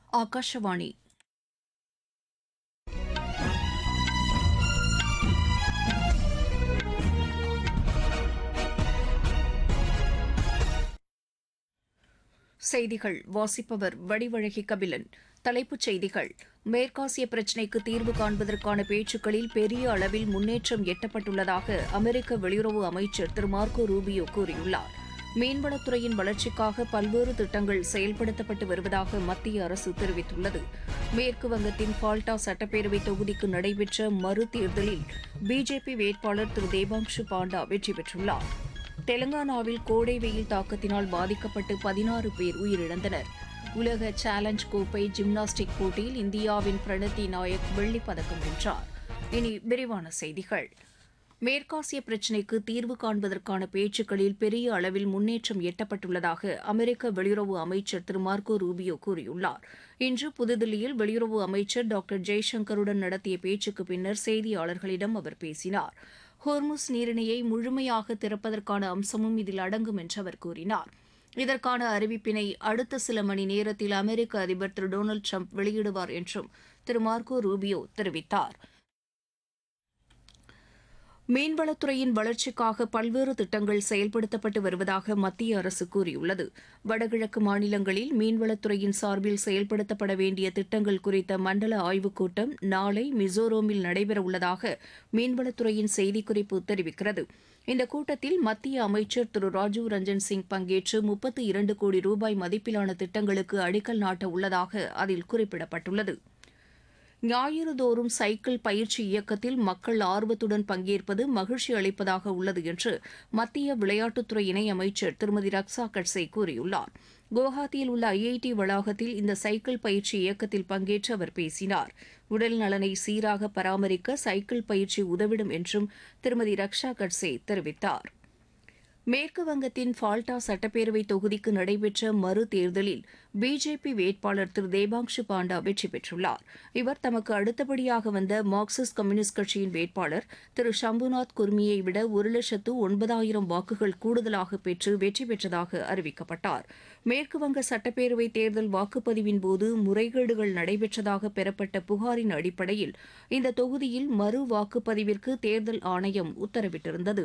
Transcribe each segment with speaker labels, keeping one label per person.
Speaker 1: ஆகாஷவாணி செய்திகள் வாசிப்பவர் வடிவழகி கபிலன் தலைப்புச் செய்திகள் மேற்காசிய பிரச்சினைக்கு தீர்வு காண்பதற்கான பேச்சுக்களில் பெரிய அளவில் முன்னேற்றம் எட்டப்பட்டுள்ளதாக அமெரிக்க வெளியுறவு அமைச்சர் திரு மார்க்கோ ரூபியோ கூறியுள்ளார் மீன்வளத்துறையின் வளர்ச்சிக்காக பல்வேறு திட்டங்கள் செயல்படுத்தப்பட்டு வருவதாக மத்திய அரசு தெரிவித்துள்ளது மேற்கு வங்கத்தின் ஃபால்டா சட்டப்பேரவை தொகுதிக்கு நடைபெற்ற மறு தேர்தலில் பிஜேபி வேட்பாளர் திரு தேபாங்ஷு பாண்டா வெற்றி பெற்றுள்ளார் தெலங்கானாவில் கோடை வெயில் தாக்கத்தினால் பாதிக்கப்பட்டு பதினாறு பேர் உயிரிழந்தனர் உலக சேலஞ்ச் கோப்பை ஜிம்னாஸ்டிக் போட்டியில் இந்தியாவின் பிரணதி நாயக் வெள்ளிப் பதக்கம் வென்றார் இனி விரிவான செய்திகள் மேற்காசிய பிரச்சினைக்கு தீர்வு காண்பதற்கான பேச்சுக்களில் பெரிய அளவில் முன்னேற்றம் எட்டப்பட்டுள்ளதாக அமெரிக்க வெளியுறவு அமைச்சர் திரு மார்க்கோ ரூபியோ கூறியுள்ளார் இன்று புதுதில்லியில் வெளியுறவு அமைச்சர் டாக்டர் ஜெய்சங்கருடன் நடத்திய பேச்சுக்கு பின்னர் செய்தியாளர்களிடம் அவர் பேசினார் ஹோர்முஸ் நீரிணையை முழுமையாக திறப்பதற்கான அம்சமும் இதில் அடங்கும் என்று அவர் கூறினார் இதற்கான அறிவிப்பினை அடுத்த சில மணி நேரத்தில் அமெரிக்க அதிபர் திரு டொனால்டு ட்ரம்ப் வெளியிடுவார் என்றும் திரு மார்க்கோ ரூபியோ தெரிவித்தார் மீன்வளத்துறையின் வளர்ச்சிக்காக பல்வேறு திட்டங்கள் செயல்படுத்தப்பட்டு வருவதாக மத்திய அரசு கூறியுள்ளது வடகிழக்கு மாநிலங்களில் மீன்வளத்துறையின் சார்பில் செயல்படுத்தப்பட வேண்டிய திட்டங்கள் குறித்த மண்டல ஆய்வுக் கூட்டம் நாளை மிசோரமில் நடைபெறவுள்ளதாக மீன்வளத்துறையின் செய்திக்குறிப்பு தெரிவிக்கிறது இந்த கூட்டத்தில் மத்திய அமைச்சர் திரு ராஜீவ் ரஞ்சன் சிங் பங்கேற்று முப்பத்தி இரண்டு கோடி ரூபாய் மதிப்பிலான திட்டங்களுக்கு அடிக்கல் நாட்ட உள்ளதாக அதில் குறிப்பிடப்பட்டுள்ளது ஞாயிறுதோறும் சைக்கிள் பயிற்சி இயக்கத்தில் மக்கள் ஆர்வத்துடன் பங்கேற்பது மகிழ்ச்சி அளிப்பதாக உள்ளது என்று மத்திய விளையாட்டுத்துறை இணையமைச்சர் திருமதி ரக்ஷா கட்சே கூறியுள்ளார் குவஹாத்தியில் உள்ள ஐஐடி வளாகத்தில் இந்த சைக்கிள் பயிற்சி இயக்கத்தில் பங்கேற்று அவர் பேசினார் உடல் நலனை சீராக பராமரிக்க சைக்கிள் பயிற்சி உதவிடும் என்றும் திருமதி ரக்ஷா கட்சே தெரிவித்தார் மேற்கு வங்கத்தின் ஃபால்டா சட்டப்பேரவை தொகுதிக்கு நடைபெற்ற மறு தேர்தலில் பிஜேபி வேட்பாளர் திரு தேபாங்ஷு பாண்டா வெற்றி பெற்றுள்ளார் இவர் தமக்கு அடுத்தபடியாக வந்த மார்க்சிஸ்ட் கம்யூனிஸ்ட் கட்சியின் வேட்பாளர் திரு ஷம்புநாத் குர்மியை விட ஒரு லட்சத்து ஒன்பதாயிரம் வாக்குகள் கூடுதலாக பெற்று வெற்றி பெற்றதாக அறிவிக்கப்பட்டார் மேற்குவங்க சட்டப்பேரவை தேர்தல் வாக்குப்பதிவின் போது முறைகேடுகள் நடைபெற்றதாக பெறப்பட்ட புகாரின் அடிப்படையில் இந்த தொகுதியில் மறு வாக்குப்பதிவிற்கு தேர்தல் ஆணையம் உத்தரவிட்டிருந்தது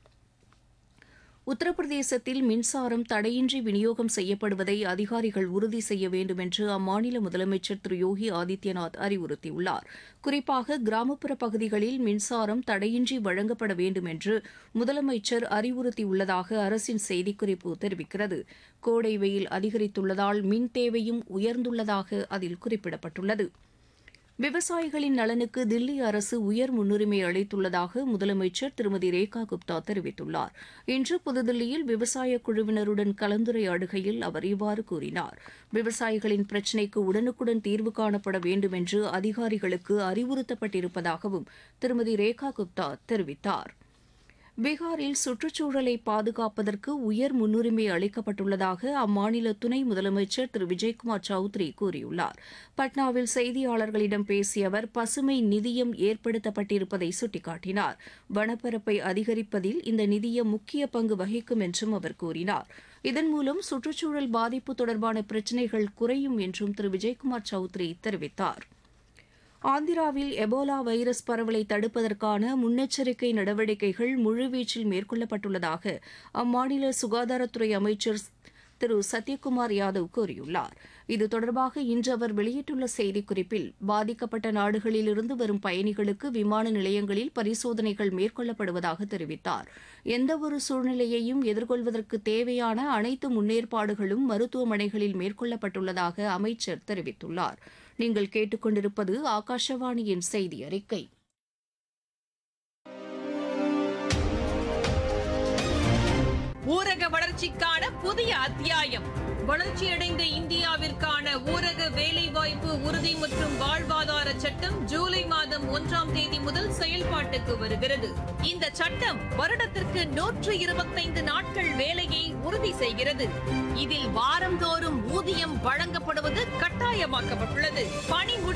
Speaker 1: உத்தரப்பிரதேசத்தில் மின்சாரம் தடையின்றி விநியோகம் செய்யப்படுவதை அதிகாரிகள் உறுதி செய்ய வேண்டும் என்று அம்மாநில முதலமைச்சர் திரு யோகி ஆதித்யநாத் அறிவுறுத்தியுள்ளார் குறிப்பாக கிராமப்புற பகுதிகளில் மின்சாரம் தடையின்றி வழங்கப்பட வேண்டும் என்று முதலமைச்சர் அறிவுறுத்தியுள்ளதாக அரசின் செய்திக்குறிப்பு தெரிவிக்கிறது கோடை வெயில் அதிகரித்துள்ளதால் மின் தேவையும் உயர்ந்துள்ளதாக அதில் குறிப்பிடப்பட்டுள்ளது விவசாயிகளின் நலனுக்கு தில்லி அரசு உயர் முன்னுரிமை அளித்துள்ளதாக முதலமைச்சர் திருமதி ரேகா குப்தா தெரிவித்துள்ளார் இன்று புதுதில்லியில் விவசாய குழுவினருடன் கலந்துரையாடுகையில் அவர் இவ்வாறு கூறினார் விவசாயிகளின் பிரச்சினைக்கு உடனுக்குடன் தீர்வு காணப்பட வேண்டும் என்று அதிகாரிகளுக்கு அறிவுறுத்தப்பட்டிருப்பதாகவும் திருமதி ரேகா குப்தா தெரிவித்தார் பீகாரில் சுற்றுச்சூழலை பாதுகாப்பதற்கு உயர் முன்னுரிமை அளிக்கப்பட்டுள்ளதாக அம்மாநில துணை முதலமைச்சர் திரு விஜய்குமார் சௌத்ரி கூறியுள்ளார் பட்னாவில் செய்தியாளர்களிடம் பேசிய அவர் பசுமை நிதியம் ஏற்படுத்தப்பட்டிருப்பதை சுட்டிக்காட்டினார் வனப்பரப்பை அதிகரிப்பதில் இந்த நிதியம் முக்கிய பங்கு வகிக்கும் என்றும் அவர் கூறினார் இதன் மூலம் சுற்றுச்சூழல் பாதிப்பு தொடர்பான பிரச்சினைகள் குறையும் என்றும் திரு விஜய்குமார் சௌத்ரி தெரிவித்தார் ஆந்திராவில் எபோலா வைரஸ் பரவலை தடுப்பதற்கான முன்னெச்சரிக்கை நடவடிக்கைகள் முழுவீச்சில் மேற்கொள்ளப்பட்டுள்ளதாக அம்மாநில சுகாதாரத்துறை அமைச்சர் திரு சத்யகுமார் யாதவ் கூறியுள்ளார் இது தொடர்பாக இன்று அவர் வெளியிட்டுள்ள செய்திக்குறிப்பில் பாதிக்கப்பட்ட நாடுகளிலிருந்து வரும் பயணிகளுக்கு விமான நிலையங்களில் பரிசோதனைகள் மேற்கொள்ளப்படுவதாக தெரிவித்தார் எந்தவொரு சூழ்நிலையையும் எதிர்கொள்வதற்கு தேவையான அனைத்து முன்னேற்பாடுகளும் மருத்துவமனைகளில் மேற்கொள்ளப்பட்டுள்ளதாக அமைச்சர் தெரிவித்துள்ளார் நீங்கள் கேட்டுக்கொண்டிருப்பது ஆகாஷவாணியின் செய்தி அறிக்கை
Speaker 2: ஊரக வளர்ச்சிக்கான புதிய அத்தியாயம் வளர்ச்சியடைந்த இந்தியாவிற்கான ஊரக வேலைவாய்ப்பு உறுதி மற்றும் வாழ்வாதார சட்டம் ஜூலை மாதம் ஒன்றாம் தேதி முதல் செயல்பாட்டுக்கு வருகிறது இந்த சட்டம் வருடத்திற்கு நூற்று இருபத்தைந்து நாட்கள் வேலையை உறுதி செய்கிறது இதில் வாரந்தோறும் ஊதியம் வழங்கப்படுவது கட்டாயமாக்கப்பட்டுள்ளது பணி